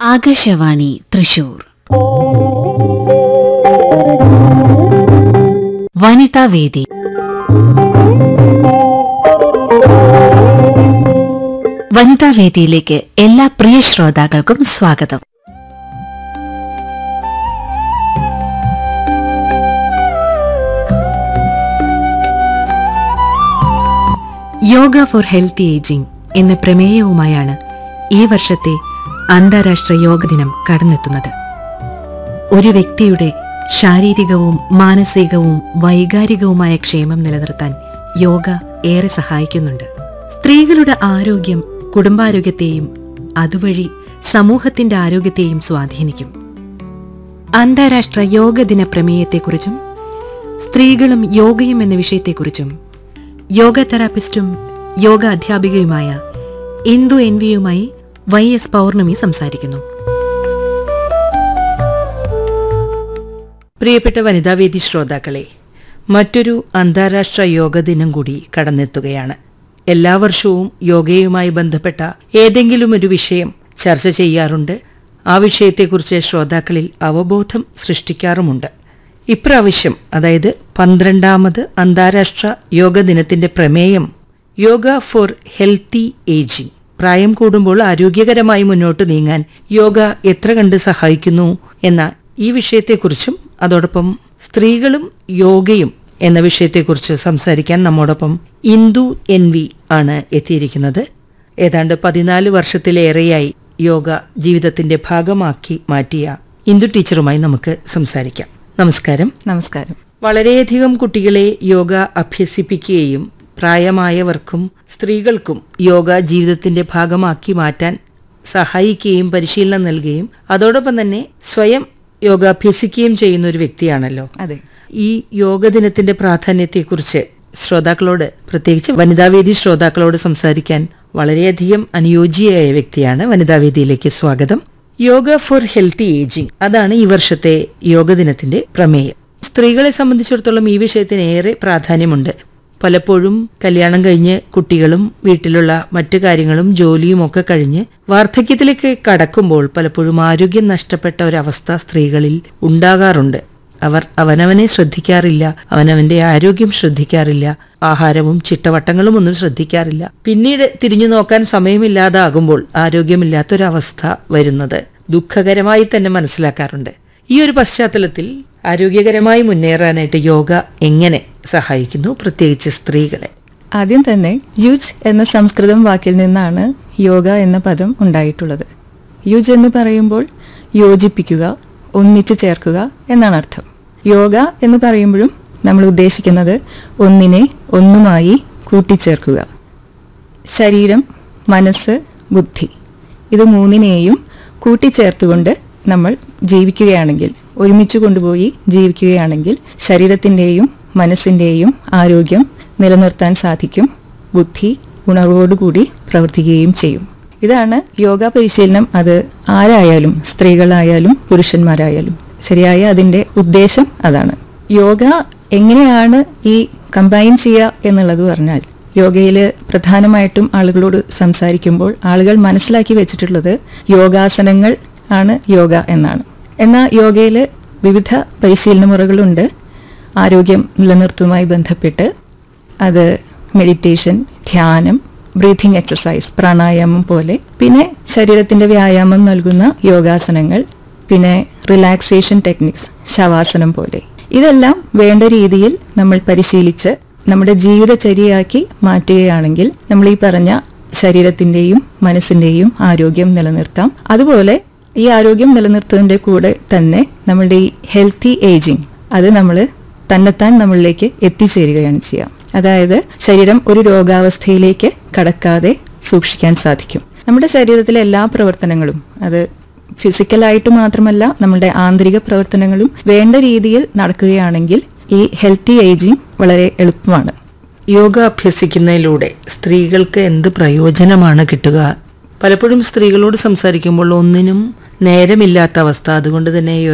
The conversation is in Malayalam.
ആകാശവാണി തൃശൂർ വനിതാവേദി വനിതാവേദിയിലേക്ക് എല്ലാ പ്രിയ ശ്രോതാക്കൾക്കും സ്വാഗതം യോഗ ഫോർ ഹെൽത്തി ഏജിംഗ് എന്ന പ്രമേയവുമായാണ് ഈ വർഷത്തെ അന്താരാഷ്ട്ര യോഗ ദിനം കടന്നെത്തുന്നത് ഒരു വ്യക്തിയുടെ ശാരീരികവും മാനസികവും വൈകാരികവുമായ ക്ഷേമം നിലനിർത്താൻ യോഗ ഏറെ സഹായിക്കുന്നുണ്ട് സ്ത്രീകളുടെ ആരോഗ്യം കുടുംബാരോഗ്യത്തെയും അതുവഴി സമൂഹത്തിന്റെ ആരോഗ്യത്തെയും സ്വാധീനിക്കും അന്താരാഷ്ട്ര യോഗ ദിന പ്രമേയത്തെക്കുറിച്ചും സ്ത്രീകളും യോഗയും എന്ന വിഷയത്തെക്കുറിച്ചും യോഗ തെറാപ്പിസ്റ്റും യോഗ അധ്യാപികയുമായ ഇന്ദു എൻ വിയുമായി വൈ എസ് പൗർണമി സംസാരിക്കുന്നു പ്രിയപ്പെട്ട വനിതാവേദി ശ്രോതാക്കളെ മറ്റൊരു അന്താരാഷ്ട്ര യോഗ ദിനം കൂടി കടന്നെത്തുകയാണ് എല്ലാ വർഷവും യോഗയുമായി ബന്ധപ്പെട്ട ഏതെങ്കിലും ഒരു വിഷയം ചർച്ച ചെയ്യാറുണ്ട് ആ വിഷയത്തെക്കുറിച്ച് ശ്രോതാക്കളിൽ അവബോധം സൃഷ്ടിക്കാറുമുണ്ട് ഇപ്രാവശ്യം അതായത് പന്ത്രണ്ടാമത് അന്താരാഷ്ട്ര യോഗ ദിനത്തിന്റെ പ്രമേയം യോഗ ഫോർ ഹെൽത്തി ഏജിംഗ് പ്രായം കൂടുമ്പോൾ ആരോഗ്യകരമായി മുന്നോട്ട് നീങ്ങാൻ യോഗ എത്ര കണ്ട് സഹായിക്കുന്നു എന്ന ഈ വിഷയത്തെക്കുറിച്ചും അതോടൊപ്പം സ്ത്രീകളും യോഗയും എന്ന വിഷയത്തെക്കുറിച്ച് സംസാരിക്കാൻ നമ്മോടൊപ്പം ഇന്ദു എൻ വി ആണ് എത്തിയിരിക്കുന്നത് ഏതാണ്ട് പതിനാല് വർഷത്തിലേറെയായി യോഗ ജീവിതത്തിന്റെ ഭാഗമാക്കി മാറ്റിയ ഇന്ദു ടീച്ചറുമായി നമുക്ക് സംസാരിക്കാം നമസ്കാരം നമസ്കാരം വളരെയധികം കുട്ടികളെ യോഗ അഭ്യസിപ്പിക്കുകയും പ്രായമായവർക്കും സ്ത്രീകൾക്കും യോഗ ജീവിതത്തിന്റെ ഭാഗമാക്കി മാറ്റാൻ സഹായിക്കുകയും പരിശീലനം നൽകുകയും അതോടൊപ്പം തന്നെ സ്വയം യോഗ അഭ്യസിക്കുകയും ചെയ്യുന്ന ഒരു വ്യക്തിയാണല്ലോ അതെ ഈ യോഗ ദിനത്തിന്റെ പ്രാധാന്യത്തെക്കുറിച്ച് ശ്രോതാക്കളോട് പ്രത്യേകിച്ച് വനിതാവേദി ശ്രോതാക്കളോട് സംസാരിക്കാൻ വളരെയധികം അനുയോജ്യയായ വ്യക്തിയാണ് വനിതാവേദിയിലേക്ക് സ്വാഗതം യോഗ ഫോർ ഹെൽത്തി ഏജിംഗ് അതാണ് ഈ വർഷത്തെ യോഗ ദിനത്തിന്റെ പ്രമേയം സ്ത്രീകളെ സംബന്ധിച്ചിടത്തോളം ഈ വിഷയത്തിന് ഏറെ പ്രാധാന്യമുണ്ട് പലപ്പോഴും കല്യാണം കഴിഞ്ഞ് കുട്ടികളും വീട്ടിലുള്ള മറ്റു കാര്യങ്ങളും ജോലിയും ഒക്കെ കഴിഞ്ഞ് വാർദ്ധക്യത്തിലേക്ക് കടക്കുമ്പോൾ പലപ്പോഴും ആരോഗ്യം നഷ്ടപ്പെട്ട ഒരവസ്ഥ സ്ത്രീകളിൽ ഉണ്ടാകാറുണ്ട് അവർ അവനവനെ ശ്രദ്ധിക്കാറില്ല അവനവന്റെ ആരോഗ്യം ശ്രദ്ധിക്കാറില്ല ആഹാരവും ചിട്ടവട്ടങ്ങളും ഒന്നും ശ്രദ്ധിക്കാറില്ല പിന്നീട് തിരിഞ്ഞു നോക്കാൻ സമയമില്ലാതാകുമ്പോൾ ആരോഗ്യമില്ലാത്തൊരവസ്ഥ വരുന്നത് ദുഃഖകരമായി തന്നെ മനസ്സിലാക്കാറുണ്ട് ഈ ഒരു പശ്ചാത്തലത്തിൽ ആരോഗ്യകരമായി മുന്നേറാനായിട്ട് യോഗ എങ്ങനെ സഹായിക്കുന്നു പ്രത്യേകിച്ച് സ്ത്രീകളെ ആദ്യം തന്നെ യുജ് എന്ന സംസ്കൃതം വാക്കിൽ നിന്നാണ് യോഗ എന്ന പദം ഉണ്ടായിട്ടുള്ളത് യുജ് എന്ന് പറയുമ്പോൾ യോജിപ്പിക്കുക ഒന്നിച്ചു ചേർക്കുക എന്നാണ് അർത്ഥം യോഗ എന്ന് പറയുമ്പോഴും നമ്മൾ ഉദ്ദേശിക്കുന്നത് ഒന്നിനെ ഒന്നുമായി കൂട്ടിച്ചേർക്കുക ശരീരം മനസ്സ് ബുദ്ധി ഇത് മൂന്നിനെയും കൂട്ടിച്ചേർത്തുകൊണ്ട് നമ്മൾ ജീവിക്കുകയാണെങ്കിൽ ഒരുമിച്ച് കൊണ്ടുപോയി ജീവിക്കുകയാണെങ്കിൽ ശരീരത്തിൻ്റെയും മനസ്സിൻ്റെയും ആരോഗ്യം നിലനിർത്താൻ സാധിക്കും ബുദ്ധി ഉണർവോടുകൂടി പ്രവർത്തിക്കുകയും ചെയ്യും ഇതാണ് യോഗ പരിശീലനം അത് ആരായാലും സ്ത്രീകളായാലും പുരുഷന്മാരായാലും ശരിയായ അതിൻ്റെ ഉദ്ദേശം അതാണ് യോഗ എങ്ങനെയാണ് ഈ കമ്പൈൻ ചെയ്യുക എന്നുള്ളത് പറഞ്ഞാൽ യോഗയിൽ പ്രധാനമായിട്ടും ആളുകളോട് സംസാരിക്കുമ്പോൾ ആളുകൾ മനസ്സിലാക്കി വെച്ചിട്ടുള്ളത് യോഗാസനങ്ങൾ ആണ് യോഗ എന്നാണ് എന്നാൽ യോഗയിൽ വിവിധ പരിശീലന മുറകളുണ്ട് ആരോഗ്യം നിലനിർത്തുമായി ബന്ധപ്പെട്ട് അത് മെഡിറ്റേഷൻ ധ്യാനം ബ്രീതിങ് എക്സസൈസ് പ്രാണായാമം പോലെ പിന്നെ ശരീരത്തിന്റെ വ്യായാമം നൽകുന്ന യോഗാസനങ്ങൾ പിന്നെ റിലാക്സേഷൻ ടെക്നിക്സ് ശവാസനം പോലെ ഇതെല്ലാം വേണ്ട രീതിയിൽ നമ്മൾ പരിശീലിച്ച് നമ്മുടെ ജീവിതചര്യയാക്കി മാറ്റുകയാണെങ്കിൽ നമ്മൾ ഈ പറഞ്ഞ ശരീരത്തിന്റെയും മനസ്സിന്റെയും ആരോഗ്യം നിലനിർത്താം അതുപോലെ ഈ ആരോഗ്യം നിലനിർത്തുന്നതിന്റെ കൂടെ തന്നെ നമ്മളുടെ ഈ ഹെൽത്തി ഏജിങ് അത് നമ്മൾ തന്നെത്താൻ നമ്മളിലേക്ക് എത്തിച്ചേരുകയാണ് ചെയ്യുക അതായത് ശരീരം ഒരു രോഗാവസ്ഥയിലേക്ക് കടക്കാതെ സൂക്ഷിക്കാൻ സാധിക്കും നമ്മുടെ ശരീരത്തിലെ എല്ലാ പ്രവർത്തനങ്ങളും അത് ഫിസിക്കലായിട്ട് മാത്രമല്ല നമ്മുടെ ആന്തരിക പ്രവർത്തനങ്ങളും വേണ്ട രീതിയിൽ നടക്കുകയാണെങ്കിൽ ഈ ഹെൽത്തി ഏജിങ് വളരെ എളുപ്പമാണ് യോഗ അഭ്യസിക്കുന്നതിലൂടെ സ്ത്രീകൾക്ക് എന്ത് പ്രയോജനമാണ് കിട്ടുക പലപ്പോഴും സ്ത്രീകളോട് സംസാരിക്കുമ്പോൾ ഒന്നിനും നേരമില്ലാത്ത അവസ്ഥ അതുകൊണ്ട് തന്നെ